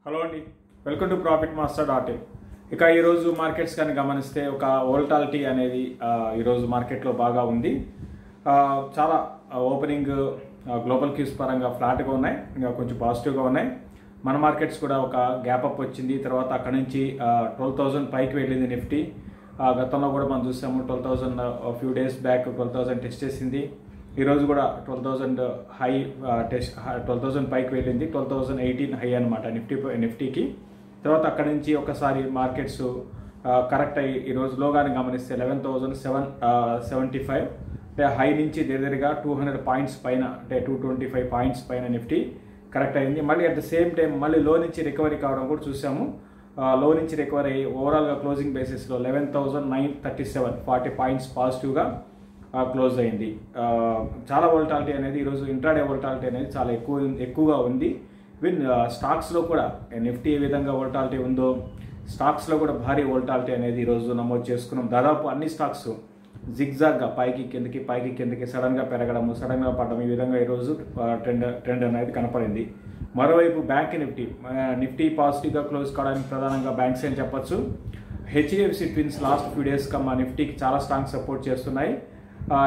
hello అండి welcome to profit master dot in ఇక ఈరోజు మార్కెట్స్ కానీ గమనిస్తే ఒక వోల్టాలిటీ అనేది ఆ, ఈరోజు మార్కెట్లో బాగా ఉంది ఆ, చాలా ఓపెనింగ్ గ్లోబల్ క్యూస్ పరంగా ఫ్లాట్గా ఉన్నాయి ఇంకా కొంచెం పాజిటివ్గా ఉన్నాయి మన మార్కెట్స్ కూడా ఒక గ్యాప్ అప్ వచ్చింది తర్వాత అక్కడ నుంచి ట్వెల్వ్ థౌజండ్ పైకి వెళ్ళింది నిఫ్టీ ఆ, గతంలో కూడా మనం చూసాము twelve thousand few days back twelve thousand test చేసింది ఈరోజు కూడా twelve thousand high test twelve thousand పైకి వెళ్ళింది ట్వెల్వ్ థౌజండ్ ఎయిటీన్ హై అనమాట నిఫ్టీ నిఫ్టీకి తర్వాత అక్కడ నుంచి ఒకసారి మార్కెట్స్ కరెక్ట్ అయ్యి ఈరోజు లోగానే గమనిస్తే eleven thousand seven seventy five అంటే హై నుంచి దగ్గరగా టూ హండ్రెడ్ పాయింట్స్ పైన అంటే టూ ట్వంటీ ఫైవ్ పాయింట్స్ పైన నిఫ్టీ కరెక్ట్ అయింది మళ్ళీ అట్ ద సేమ్ టైం మళ్ళీ లో నుంచి రికవరీ కావడం కూడా చూసాము లో నుంచి రికవరీ అయ్యి ఓవరాల్గా క్లోజింగ్ బేసిస్లో eleven thousand nine thirty seven forty points పాజిటివ్గా క్లోజ్ అయింది ఆ, చాలా వోల్టాలిటీ అనేది ఈరోజు ఇంట్రాడే వోల్టాలిటీ అనేది చాలా ఎక్కువ ఎక్కువగా ఉంది ఈవెన్ స్టాక్స్లో కూడా నిఫ్టీ ఏ విధంగా వోల్టాలిటీ ఉందో స్టాక్స్లో కూడా భారీ వోల్టాలిటీ అనేది ఈరోజు నమోదు చేసుకున్నాం దాదాపు అన్ని స్టాక్స్ జిగ్జాగ్గా పైకి కిందకి పైకి కిందకి సడన్గా పెరగడము సడన్గా పడడం ఈ విధంగా ఈరోజు ట్రెండ్ ట్రెండ్ అనేది కనపడింది మరోవైపు బ్యాంక్ నిఫ్టీ ఆ, నిఫ్టీ పాజిటివ్గా క్లోజ్ కావడానికి ప్రధానంగా బ్యాంక్స్ అని చెప్పొచ్చు HDFC twins last few days కమ్మా నిఫ్టీకి చాలా స్ట్రాంగ్ సపోర్ట్ చేస్తున్నాయి ఆ,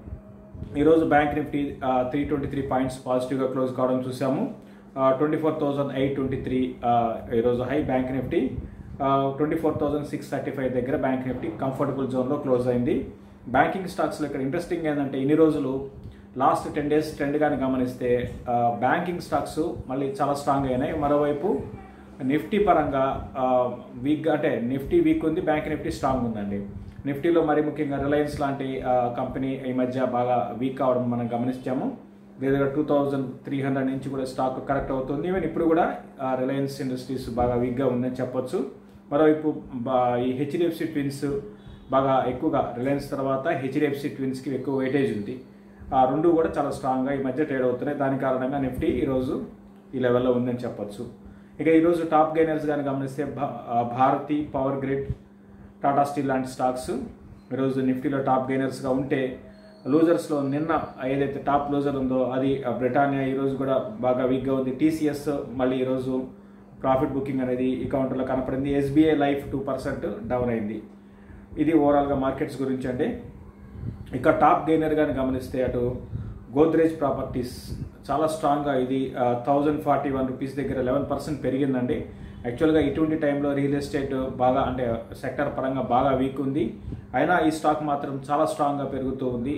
ఈరోజు bank Nifty three twenty three points పాజిటివ్గా క్లోజ్ కావడం చూసాము twenty four thousand eight twenty three ఈరోజు high bank Nifty twenty four thousand six thirty five దగ్గర బ్యాంక్ నిఫ్టీ కంఫర్టబుల్ జోన్లో క్లోజ్ అయింది బ్యాంకింగ్ స్టాక్స్లో ఇక్కడ ఇంట్రెస్టింగ్ ఏంటంటే ఇన్ని రోజులు లాస్ట్ టెన్ డేస్ ట్రెండ్ కానీ గమనిస్తే బ్యాంకింగ్ స్టాక్స్ మళ్ళీ చాలా స్ట్రాంగ్ అయినాయి మరోవైపు నిఫ్టీ పరంగా వీక్ అంటే నిఫ్టీ వీక్ ఉంది బ్యాంక్ నిఫ్టీ స్ట్రాంగ్ ఉందండి నిఫ్టీలో మరి ముఖ్యంగా రిలయన్స్ లాంటి ఆ, కంపెనీ ఈ మధ్య బాగా వీక్ అవడం మనం గమనించాము లేదా టూ థౌజండ్ త్రీ హండ్రెడ్ నుంచి కూడా స్టాక్ కరెక్ట్ అవుతుంది ఈవెన్ ఇప్పుడు కూడా ఆ, రిలయన్స్ ఇండస్ట్రీస్ బాగా వీక్గా ఉందని చెప్పొచ్చు మరోవైపు బా- ఈ హెచ్డిఎఫ్సి ట్విన్స్ బాగా ఎక్కువగా రిలయన్స్ తర్వాత హెచ్డిఎఫ్సి ట్విన్స్కి ఎక్కువ వెయిటేజ్ ఉంది ఆ రెండు కూడా చాలా స్ట్రాంగ్గా ఈ మధ్య ట్రేడ్ అవుతున్నాయి దాని కారణంగా నిఫ్టీ ఈరోజు ఈ లెవెల్లో ఉందని చెప్పొచ్చు ఇక ఈరోజు టాప్ గైనర్స్ కానీ గమనిస్తే భా- ఆ, Bharti power grid Tata steel లాంటి స్టాక్స్ ఈరోజు నిఫ్టీలో టాప్ గెయినర్స్గా ఉంటే లూజర్స్లో నిన్న ఏదైతే టాప్ లూజర్ ఉందో అది ఆ, బ్రిటానియా ఈరోజు కూడా బాగా వీక్గా ఉంది టీసీఎస్ మళ్ళీ ఈరోజు ప్రాఫిట్ బుకింగ్ అనేది ఈ కౌంటర్లో కనపడింది SBI life two percent down అయింది ఇది ఓవరాల్గా మార్కెట్స్ గురించి అండి ఇక టాప్ గెయినర్ గాని గమనిస్తే అటు గోద్రేజ్ ప్రాపర్టీస్ చాలా స్ట్రాంగ్గా ఇది థౌజండ్ ఫార్టీ వన్ రూపీస్ దగ్గర లెవెన్ పర్సెంట్ పెరిగిందండి యాక్చువల్గా ఇటువంటి టైంలో రియల్ ఎస్టేట్ బాగా అంటే సెక్టర్ పరంగా బాగా వీక్ ఉంది అయినా ఈ స్టాక్ మాత్రం చాలా స్ట్రాంగ్గా పెరుగుతూ ఉంది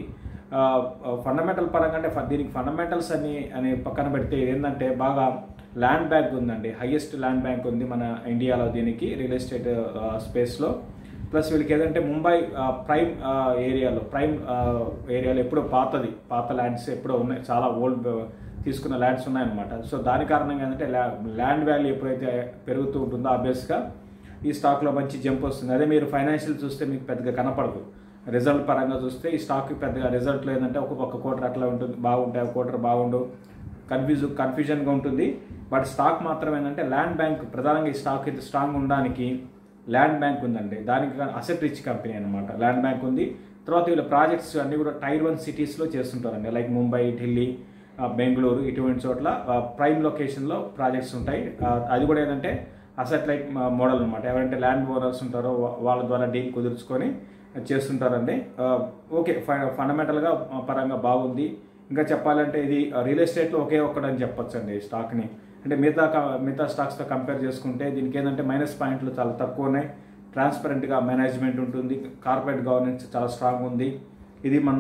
ఫండమెంటల్ పరంగా అంటే ఫ- దీనికి ఫండమెంటల్స్ అని అని పక్కన పెడితే ఏంటంటే బాగా ల్యాండ్ బ్యాంక్ ఉందండి హైయెస్ట్ ల్యాండ్ బ్యాంక్ ఉంది మన ఇండియాలో దీనికి రియల్ ఎస్టేట్ స్పేస్లో ప్లస్ వీళ్ళకి ఏదంటే ముంబై ఆ, ప్రైమ్ ఆ, ఏరియాలో ప్రైమ్ ఆ, ఏరియాలో ఎప్పుడో పాతది పాత ల్యాండ్స్ ఎప్పుడో ఉన్నాయి చాలా ఓల్డ్ తీసుకున్న ల్యాండ్స్ ఉన్నాయన్నమాట సో దాని కారణంగా ఏంటంటే ల్యా- ల్యాండ్ వాల్యూ ఎప్పుడైతే పెరుగుతూ ఉంటుందో ఆబ్వియస్గా ఈ స్టాక్లో మంచి జంప్ వస్తుంది అదే మీరు ఫైనాన్షియల్ చూస్తే మీకు పెద్దగా కనపడదు రిజల్ట్ పరంగా చూస్తే ఈ స్టాక్ పెద్దగా రిజల్ట్ లేదంటే ఒక ఒక క్వార్టర్ అట్లా ఉంటుంది బాగుంటాయి ఒక క్వార్టర్ బాగుండు కన్ఫ్యూజ్ కన్ఫ్యూజన్గా ఉంటుంది బట్ స్టాక్ మాత్రం ఏంటంటే ల్యాండ్ బ్యాంక్ ప్రధానంగా ఈ స్టాక్ ఇంత స్ట్రాంగ్ ఉండడానికి ల్యాండ్ బ్యాంక్ ఉందండి దానికి అసెట్ రిచ్ కంపెనీ అనమాట ల్యాండ్ బ్యాంక్ ఉంది తర్వాత వీళ్ళ ప్రాజెక్ట్స్ అన్ని కూడా టైర్ వన్ సిటీస్లో చేస్తుంటారండి లైక్ ముంబై ఢిల్లీ ఆ, బెంగళూరు ఇటువంటి చోట్ల ఆ, ప్రైమ్ లొకేషన్లో ప్రాజెక్ట్స్ ఉంటాయి ఆ, అది కూడా ఏంటంటే అసెట్ లైక్ మోడల్ అనమాట ఎవరంటే ల్యాండ్ ఓనర్స్ ఉంటారో వా- వాళ్ళ ద్వారా డీల్ కుదుర్చుకొని చేస్తుంటారండి ఆ, ఓకే ఫ- ఫండమెంటల్గా ఆ, పరంగా బాగుంది ఇంకా చెప్పాలంటే ఇది రియల్ ఎస్టేట్లో ఒకే ఒక్కడని చెప్పొచ్చండి ఈ స్టాక్ని అంటే మిగతా క- మిగతా స్టాక్స్తో కంపేర్ చేసుకుంటే దీనికి ఏంటంటే మైనస్ పాయింట్లు చాలా తక్కువ ఉన్నాయి ట్రాన్స్పరెంట్గా మేనేజ్మెంట్ ఉంటుంది కార్పొరేట్ గవర్నెన్స్ చాలా స్ట్రాంగ్ ఉంది ఇది మన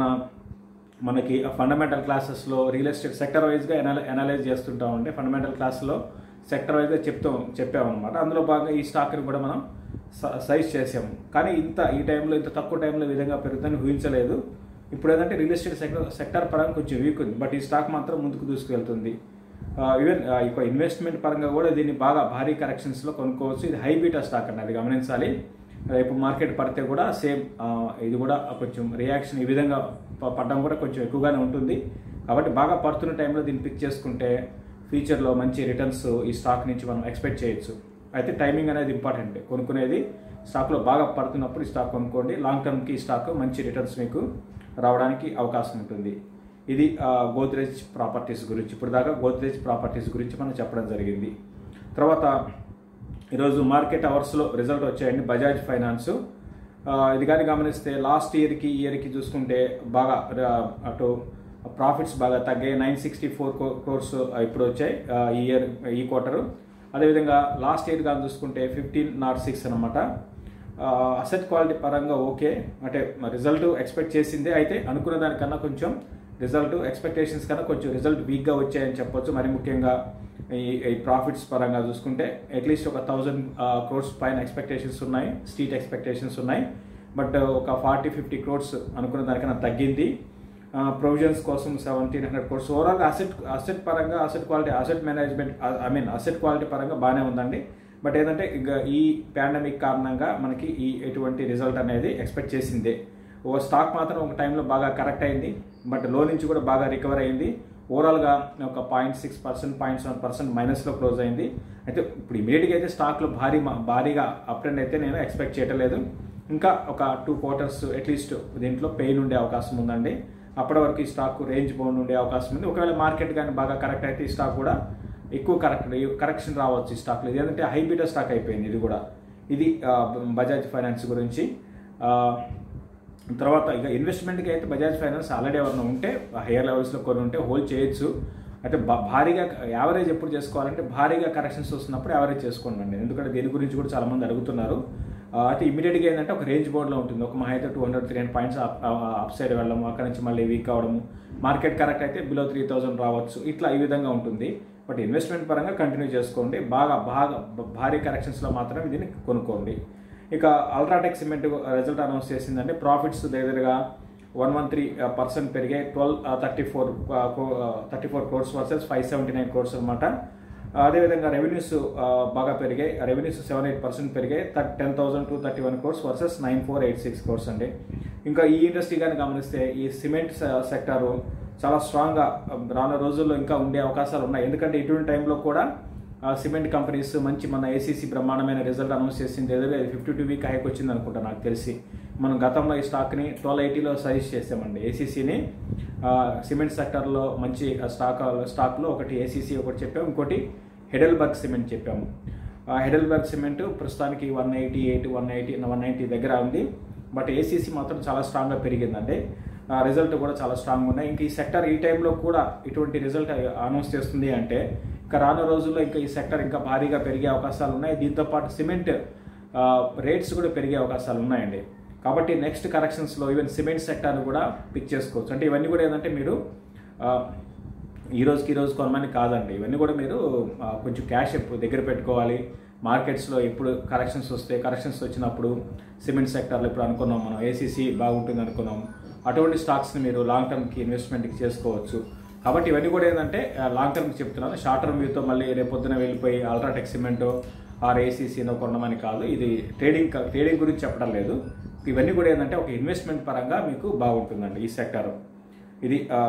మనకి ఫండమెంటల్ క్లాసెస్లో రియల్ ఎస్టేట్ సెక్టర్ వైజ్గా ఎనల ఎనలైజ్ చేస్తుంటామండి ఫండమెంటల్ క్లాస్లో సెక్టర్ వైజ్గా చెప్తాం చెప్పామన్నమాట అందులో భాగంగా ఈ స్టాక్ని కూడా మనం స- సైజ్ చేసాము కానీ ఇంత ఈ టైంలో ఇంత తక్కువ టైంలో ఈ విధంగా పెరుగుతుందని ఊహించలేదు ఇప్పుడు ఏంటంటే రియల్ ఎస్టేట్ సెక్టర్ సెక్టర్ పరంగా కొంచెం వీక్ ఉంది బట్ ఈ స్టాక్ మాత్రం ముందుకు దూసుకువెళ్తుంది ఈవెన్ ఇక ఇన్వెస్ట్మెంట్ పరంగా కూడా దీన్ని బాగా భారీ కరెక్షన్స్లో కొనుక్కోవచ్చు ఇది హై బీటా స్టాక్ అండి అది గమనించాలి రేపు మార్కెట్ పడితే కూడా సేమ్ ఇది కూడా కొంచెం రియాక్షన్ ఈ విధంగా ప- పడడం కూడా కొంచెం ఎక్కువగానే ఉంటుంది కాబట్టి బాగా పడుతున్న టైంలో దీన్ని పిక్ చేసుకుంటే ఫ్యూచర్లో మంచి రిటర్న్స్ ఈ స్టాక్ నుంచి మనం ఎక్స్పెక్ట్ చేయొచ్చు అయితే టైమింగ్ అనేది ఇంపార్టెంట్ కొనుక్కునేది స్టాక్లో బాగా పడుతున్నప్పుడు ఈ స్టాక్ కొనుక్కోండి లాంగ్ టర్మ్కి ఈ స్టాక్ మంచి రిటర్న్స్ మీకు రావడానికి అవకాశం ఉంటుంది ఇది గోద్రేజ్ ప్రాపర్టీస్ గురించి ఇప్పుడు దాకా గోద్రేజ్ ప్రాపర్టీస్ గురించి మనం చెప్పడం జరిగింది తర్వాత ఈరోజు మార్కెట్ అవర్స్లో రిజల్ట్ వచ్చాయండి బజాజ్ ఫైనాన్స్ ఆ, ఇది కానీ గమనిస్తే లాస్ట్ ఇయర్కి ఇయర్కి చూసుకుంటే బాగా ఆ, అటు ప్రాఫిట్స్ బాగా తగ్గాయి నైన్ సిక్స్టీ ఫోర్ క్రోర్స్ ఇప్పుడు వచ్చాయి ఆ, ఈ ఇయర్ ఈ క్వార్టర్ అదేవిధంగా లాస్ట్ ఇయర్ కానీ చూసుకుంటే ఫిఫ్టీన్ నాట్ సిక్స్ అనమాట అసెట్ క్వాలిటీ పరంగా ఓకే అంటే రిజల్ట్ ఎక్స్పెక్ట్ చేసిందే అయితే అనుకున్న దానికన్నా కొంచెం రిజల్ట్ ఎక్స్పెక్టేషన్స్ కన్నా కొంచెం రిజల్ట్ వీక్గా వచ్చాయని చెప్పొచ్చు మరి ముఖ్యంగా ఈ ఈ ప్రాఫిట్స్ పరంగా చూసుకుంటే అట్లీస్ట్ ఒక థౌజండ్ క్రోర్స్ పైన ఎక్స్పెక్టేషన్స్ ఉన్నాయి స్ట్రీట్ ఎక్స్పెక్టేషన్స్ ఉన్నాయి బట్ ఒక ఫార్టీ ఫిఫ్టీ క్రోర్స్ అనుకున్న దానికన్నా తగ్గింది ప్రొవిజన్స్ కోసం seventeen hundred crores overall asset asset పరంగా asset quality asset management I mean asset quality పరంగా బాగానే ఉందండి బట్ ఏంటంటే ఇక ఈ పాండమిక్ కారణంగా మనకి ఈ ఎటువంటి రిజల్ట్ అనేది ఎక్స్పెక్ట్ చేసిందే ఓ స్టాక్ మాత్రం ఒక టైంలో బాగా కరెక్ట్ అయింది బట్ లో నుంచి కూడా బాగా రికవర్ అయింది ఓవరాల్గా ఒక point six percent point seven percent మైనస్లో క్లోజ్ అయింది అయితే ఇప్పుడు ఇమీడియట్గా అయితే స్టాక్లో భారీ భారీగా అప్ ట్రెండ్ అయితే నేను ఎక్స్పెక్ట్ చేయటం లేదు ఇంకా ఒక టూ క్వార్టర్స్ అట్లీస్ట్ దీంట్లో పెయిన్ ఉండే అవకాశం ఉందండి అప్పటి వరకు ఈ స్టాక్ రేంజ్ బౌండ్ ఉండే అవకాశం ఉంది ఒకవేళ మార్కెట్ కానీ బాగా కరెక్ట్ అయితే ఈ స్టాక్ కూడా ఎక్కువ కరెక్ట్ కరెక్షన్ రావచ్చు ఈ స్టాక్లో ఇది ఏంటంటే హైబీటా స్టాక్ అయిపోయింది ఇది కూడా ఇది ఆ, బజాజ్ ఫైనాన్స్ గురించి ఆ, తర్వాత ఇక ఇన్వెస్ట్మెంట్కి అయితే బజాజ్ ఫైనాన్స్ ఆల్రెడీ ఎవరైనా ఉంటే హైయర్ లెవెల్స్లో కొన్ని ఉంటే హోల్డ్ చేయొచ్చు అయితే భా- భారీగా యావరేజ్ ఎప్పుడు చేసుకోవాలంటే భారీగా కరెక్షన్స్ వస్తున్నప్పుడు యావరేజ్ చేసుకోండి అండి ఎందుకంటే దీని గురించి కూడా చాలా మంది అడుగుతున్నారు ఆ, అయితే ఇమీడియట్గా ఏంటంటే ఒక రేంజ్ బోర్డ్లో ఉంటుంది ఒక మహా అయితే two hundred three hundred points upside వెళ్ళడం అక్కడ నుంచి మళ్ళీ వీక్ అవడము మార్కెట్ కరెక్ట్ అయితే బిలో త్రీ థౌసండ్ రావచ్చు ఇట్లా ఈ విధంగా ఉంటుంది బట్ ఇన్వెస్ట్మెంట్ పరంగా కంటిన్యూ చేసుకోండి బాగా బాగా భారీ కరెక్షన్స్లో మాత్రమే దీన్ని కొనుక్కోండి ఇక అల్ట్రాటెక్ సిమెంట్ రిజల్ట్ అనౌన్స్ చేసిందంటే ప్రాఫిట్స్ దగ్గరగా వన్ వన్ త్రీ పర్సెంట్ పెరిగాయి twelve thirty four thirty four crores versus five seventy nine crores అనమాట అదేవిధంగా రెవెన్యూస్ బాగా పెరిగాయి రెవెన్యూస్ సెవెన్ ఎయిట్ పర్సెంట్ పెరిగాయి ten thousand two thirty one crores versus nine four eight six crores అండి ఇంకా ఈ industry కానీ గమనిస్తే ఈ సిమెంట్ సెక్టారు చాలా స్ట్రాంగ్గా రానున్న రోజుల్లో ఇంకా ఉండే అవకాశాలు ఉన్నాయి ఎందుకంటే ఇటువంటి టైంలో కూడా ఆ, సిమెంట్ కంపెనీస్ మంచి మన ఏసీసీ బ్రహ్మాండమైన రిజల్ట్ అనౌన్స్ చేసింది ఏదో ఫిఫ్టీ టూ వీక్ హైక్ వచ్చింది అనుకుంటా నాకు తెలిసి మనం గతంలో ఈ స్టాక్ని ట్వెల్వ్ ఎయిటీలో సజెస్ట్ చేసామండి ఏసీసీని సిమెంట్ సెక్టర్లో మంచి స్టాక్ స్టాక్లో ఒకటి ఏసీసీ ఒకటి చెప్పాము ఇంకోటి హెడెల్బర్గ్ సిమెంట్ చెప్పాము ఆ హెడెల్బర్గ్ సిమెంట్ ప్రస్తుతానికి one eighty eight one eighty one ninety దగ్గర ఉంది బట్ ఏసీసీ మాత్రం చాలా స్ట్రాంగ్గా పెరిగిందండి రిజల్ట్ కూడా చాలా స్ట్రాంగ్ ఉన్నాయి ఇంకా ఈ సెక్టర్ ఈ టైంలో కూడా ఇటువంటి రిజల్ట్ అనౌన్స్ చేస్తుంది అంటే ఇంకా రానున్న రోజుల్లో ఇంకా ఈ సెక్టర్ ఇంకా భారీగా పెరిగే అవకాశాలు ఉన్నాయి దీంతో పాటు సిమెంట్ రేట్స్ కూడా పెరిగే అవకాశాలు ఉన్నాయండి కాబట్టి నెక్స్ట్ కరెక్షన్స్లో ఈవెన్ సిమెంట్ సెక్టార్ని కూడా పిక్ చేసుకోవచ్చు అంటే ఇవన్నీ కూడా ఏంటంటే మీరు ఆ, ఈ రోజుకి ఈ రోజు కొనమని కాదండి ఇవన్నీ కూడా మీరు ఆ, కొంచెం క్యాష్ ఎప్పుడు దగ్గర పెట్టుకోవాలి మార్కెట్స్లో ఎప్పుడు కరెక్షన్స్ వస్తే కరెక్షన్స్ వచ్చినప్పుడు సిమెంట్ సెక్టార్లో ఇప్పుడు అనుకున్నాం మనం ఏసీసీ బాగుంటుంది అనుకున్నాం అటువంటి స్టాక్స్ని మీరు లాంగ్ టర్మ్కి ఇన్వెస్ట్మెంట్కి చేసుకోవచ్చు కాబట్టి ఇవన్నీ కూడా ఏంటంటే లాంగ్ టర్మ్కి చెప్తున్నాను షార్ట్ టర్మ్ వ్యూతో మళ్ళీ రేపు పొద్దున వెళ్ళిపోయి అల్ట్రాటెక్ సిమెంట్ ఆర్ ఏసీసీనో కొనమని కాదు ఇది ట్రేడింగ్ ట్రేడింగ్ గురించి చెప్పడం లేదు ఇవన్నీ కూడా ఏంటంటే ఒక ఇన్వెస్ట్మెంట్ పరంగా మీకు బాగుంటుందండి ఈ సెక్టర్ ఇది ఆ,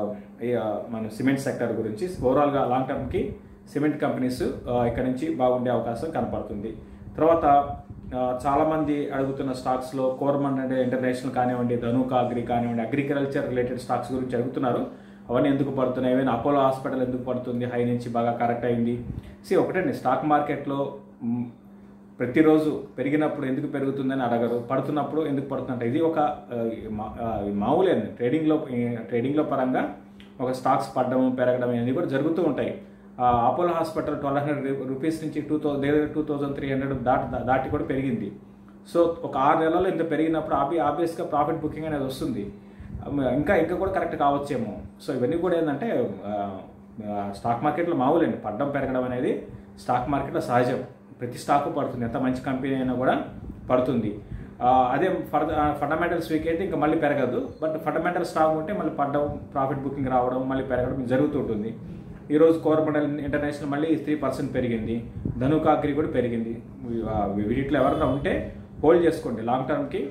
ఈ, ఆ, మన సిమెంట్ సెక్టర్ గురించి ఓవరాల్గా లాంగ్ టర్మ్కి సిమెంట్ కంపెనీస్ ఆ, ఇక్కడ నుంచి బాగుండే అవకాశం కనపడుతుంది తర్వాత ఆ, చాలామంది అడుగుతున్న స్టాక్స్లో కోర్మండ్ అంటే ఇంటర్నేషనల్ కానివ్వండి ధనుకా అగ్రి కానివ్వండి అగ్రికల్చర్ రిలేటెడ్ స్టాక్స్ గురించి అడుగుతున్నారు అవన్నీ ఎందుకు పడుతున్నాయి ఏమైనా అపోలో హాస్పిటల్ ఎందుకు పడుతుంది హై నుంచి బాగా కరెక్ట్ అయింది సి ఒకటండి స్టాక్ మార్కెట్లో మ్, ప్రతిరోజు పెరిగినప్పుడు ఎందుకు పెరుగుతుందని అడగరు పడుతున్నప్పుడు ఎందుకు పడుతుందంట ఇది ఒక ఆ, మా- ఆ, మామూలే అండి ట్రేడింగ్లో ఈ ట్రేడింగ్లో పరంగా ఒక స్టాక్స్ పడడం పెరగడం ఇవన్నీ కూడా జరుగుతూ ఉంటాయి ఆ, Apollo hospital twelve hundred rupees నుంచి టూ థౌసండ్ దగ్గర టూ థౌసండ్ త్రీ హండ్రెడ్ దాటి దాటి కూడా పెరిగింది సో ఒక ఆరు నెలల్లో ఇంత పెరిగినప్పుడు ఆబి ఆబ్వియస్గా ప్రాఫిట్ బుకింగ్ అనేది వస్తుంది ఇంకా ఇంకా కూడా కరెక్ట్ కావచ్చేమో సో ఇవన్నీ కూడా ఏంటంటే ఆ, ఆ, స్టాక్ మార్కెట్లో మామూలండి పడ్డం పెరగడం అనేది స్టాక్ మార్కెట్లో సహజం ప్రతి స్టాక్ పడుతుంది ఎంత మంచి కంపెనీ అయినా కూడా పడుతుంది ఆ, అదే ఫర్ ఫండమెంటల్స్ వీక్ అయితే ఇంకా మళ్ళీ పెరగదు బట్ ఫండమెంటల్ స్టాక్ ఉంటే మళ్ళీ పడ్డం ప్రాఫిట్ బుకింగ్ రావడం మళ్ళీ పెరగడం జరుగుతుంటుంది ఈరోజు కోరమండల్ ఇంటర్నేషనల్ మళ్ళీ త్రీ పర్సెంట్ పెరిగింది ధనుకాగ్రి కూడా పెరిగింది ఆ, వీటిలో ఎవరైనా ఉంటే హోల్డ్ చేసుకోండి లాంగ్ టర్మ్కి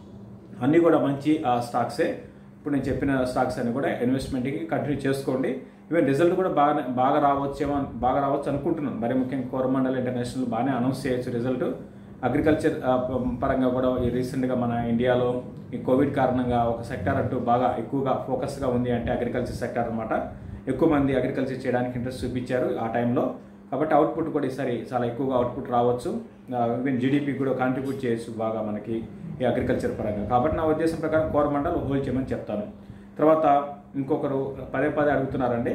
అన్నీ కూడా మంచి ఆ, స్టాక్సే ఇప్పుడు నేను చెప్పిన స్టాక్స్ అన్ని కూడా ఇన్వెస్ట్మెంట్కి కంటిన్యూ చేసుకోండి ఈవెన్ రిజల్ట్ కూడా బాగా బాగా రావచ్చేమో అన్- బాగా రావచ్చు అనుకుంటున్నాను మరి ముఖ్యంగా కోరమండల్ ఇంటర్నేషనల్ బాగానే అనౌన్స్ చేయొచ్చు రిజల్ట్ అగ్రికల్చర్ ఆ, పరంగా కూడా ఈ రీసెంట్గా మన ఇండియాలో ఈ కోవిడ్ కారణంగా ఒక సెక్టార్ అంటూ బాగా ఎక్కువగా ఫోకస్గా ఉంది అంటే అగ్రికల్చర్ సెక్టార్ అనమాట ఎక్కువ మంది అగ్రికల్చర్ చేయడానికి ఇంట్రెస్ట్ చూపించారు ఆ టైంలో కాబట్టి అవుట్పుట్ కూడా ఈసారి చాలా ఎక్కువగా అవుట్పుట్ రావచ్చు ఈవెన్ జీడిపి కూడా కాంట్రిబ్యూట్ చేయొచ్చు బాగా మనకి ఈ అగ్రికల్చర్ పరంగా కాబట్టి నా ఉద్దేశం ప్రకారం కోరమండల్ హోల్డ్ చేయమని చెప్తాను తర్వాత ఇంకొకరు పదే పదే అడుగుతున్నారండి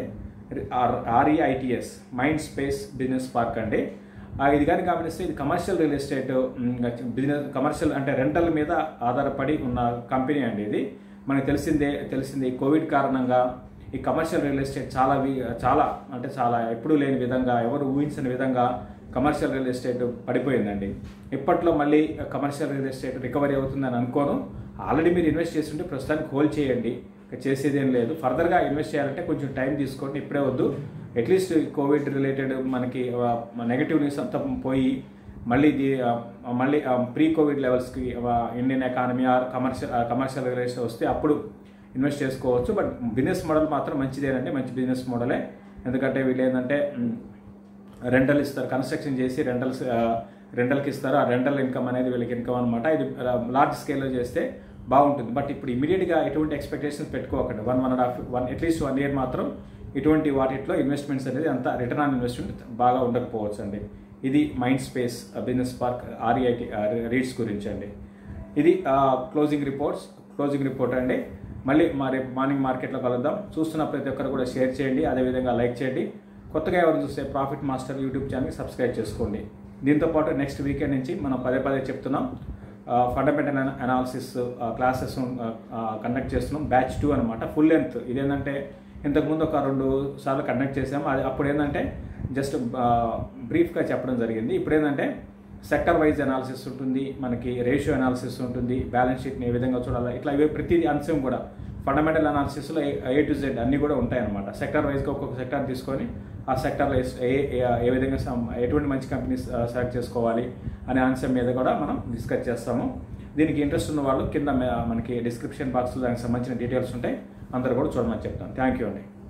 REITs mind space business park అండి ఆ, ఇది కానీ గమనిస్తే ఇది commercial real estate business commercial అంటే రెంటల్ మీద ఆధారపడి ఉన్న కంపెనీ అండి ఇది మనకు తెలిసిందే తెలిసిందే ఈ కోవిడ్ కారణంగా ఈ కమర్షియల్ రియల్ ఎస్టేట్ చాలా వి- చాలా అంటే చాలా ఎప్పుడూ లేని విధంగా ఎవరు ఊహించని విధంగా కమర్షియల్ రియల్ ఎస్టేట్ పడిపోయిందండి ఇప్పట్లో మళ్ళీ కమర్షియల్ రియల్ ఎస్టేట్ రికవరీ అవుతుందని అనుకోను ఆల్రెడీ మీరు ఇన్వెస్ట్ చేస్తుంటే ప్రస్తుతానికి హోల్డ్ చేయండి ఇక చేసేది ఏం లేదు ఫర్దర్గా ఇన్వెస్ట్ చేయాలంటే కొంచెం టైం తీసుకోండి ఇప్పుడే వద్దు అట్లీస్ట్ కోవిడ్ రిలేటెడ్ మనకి నెగటివ్ న్యూస్ అంతా పోయి మళ్ళీ ఇది ఆ, మళ్ళీ ప్రీ కోవిడ్ లెవెల్స్కి Indian economy or commercial commercial relation వస్తే అప్పుడు ఇన్వెస్ట్ చేసుకోవచ్చు బట్ బిజినెస్ మోడల్ మాత్రం మంచిదేనండి మంచి బిజినెస్ మోడలే ఎందుకంటే వీళ్ళు ఏంటంటే మ్, రెంటల్ ఇస్తారు కన్స్ట్రక్షన్ చేసి రెంటల్స్ రెంటల్కి ఇస్తారు ఆ రెంటల్ ఇన్కమ్ అనేది వీళ్ళకి ఇన్కమ్ అనమాట ఇది లార్జ్ స్కేల్లో చేస్తే బాగుంటుంది బట్ ఇప్పుడు ఇమీడియట్గా ఎటువంటి ఎక్స్పెక్టేషన్స్ పెట్టుకోకండి one one and half one at least one year మాత్రం ఇటువంటి వాటిలో ఇన్వెస్ట్మెంట్స్ అనేది అంత రిటర్న్ ఆన్ ఇన్వెస్ట్మెంట్ బాగా ఉండకపోవచ్చు అండి ఇది mind space business park REIT REITs గురించి అండి ఇది క్లోజింగ్ రిపోర్ట్స్ క్లోజింగ్ రిపోర్ట్ అండి మళ్ళీ మా రేపు మార్నింగ్ మార్కెట్లో కలుద్దాం చూస్తున్న ప్రతి ఒక్కరు కూడా షేర్ చేయండి అదేవిధంగా లైక్ చేయండి కొత్తగా ఎవరు చూస్తే ప్రాఫిట్ మాస్టర్ యూట్యూబ్ ఛానల్కి సబ్స్క్రైబ్ చేసుకోండి దీంతో పాటు నెక్స్ట్ వీకెండ్ నుంచి మనం పదే పదే చెప్తున్నాం ఫండమెంటల్ అనాలిసిస్ క్లాసెస్ కండక్ట్ చేస్తున్నాం బ్యాచ్ టూ అనమాట ఫుల్ లెంత్ ఇదేంటంటే ఇంతకుముందు ఒక రెండు సార్లు కండక్ట్ చేసాము అది అప్పుడు ఏంటంటే జస్ట్ బ్రీఫ్గా చెప్పడం జరిగింది ఇప్పుడు ఏంటంటే సెక్టర్ వైజ్ అనాలిసిస్ ఉంటుంది మనకి రేషియో అనాలిసిస్ ఉంటుంది బ్యాలెన్స్ షీట్ని ఏ విధంగా చూడాలి ఇట్లా ఇవే ప్రతి అంశం కూడా ఫండమెంటల్ అనాలిసిస్లో ఏ టు జెడ్ అన్నీ కూడా ఉంటాయన్నమాట సెక్టర్ వైజ్గా ఒక్కొక్క సెక్టర్ తీసుకొని ఆ సెక్టర్లో ఏ ఏ- ఏ విధంగా సం- ఎటువంటి మంచి కంపెనీస్ సెలెక్ట్ చేసుకోవాలి అనే అంశం మీద కూడా మనం డిస్కస్ చేస్తాము దీనికి ఇంట్రెస్ట్ ఉన్న వాళ్ళు కింద మే- మనకి డిస్క్రిప్షన్ బాక్స్లో దానికి సంబంధించిన డీటెయిల్స్ ఉంటాయి అందరూ కూడా చూడమని చెప్తాను థ్యాంక్ యూ అండి